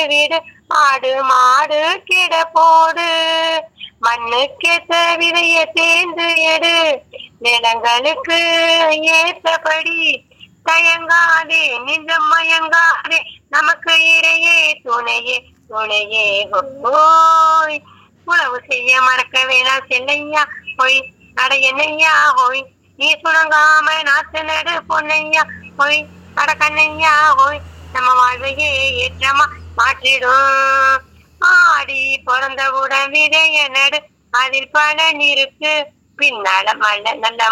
விடு ஆடு மாடு கிட போடு மண்ணுக்கேத்த விதைய தேர்ந்து எடு நிலங்களுக்கு ஏற்றபடி தயங்காதே நிஜம் மயங்காதே நமக்கு இடையே துணையே துணையே ஹோய் உழவு செய்ய மறக்க வேணாம் செல்லையா ஹோய் அட என்னையா ஹோய் நீ சுணங்காம நாத்து நடு பொன்னையா ஹோய் அட கண்ணையா ஹோய் நம்ம வாழ்வையே ஏற்றமா மாற்றிடும் ஆடி பிறந்தவுடன் விதைய நடு அதில் பலன் இருக்கு பின்னால மழை நல்ல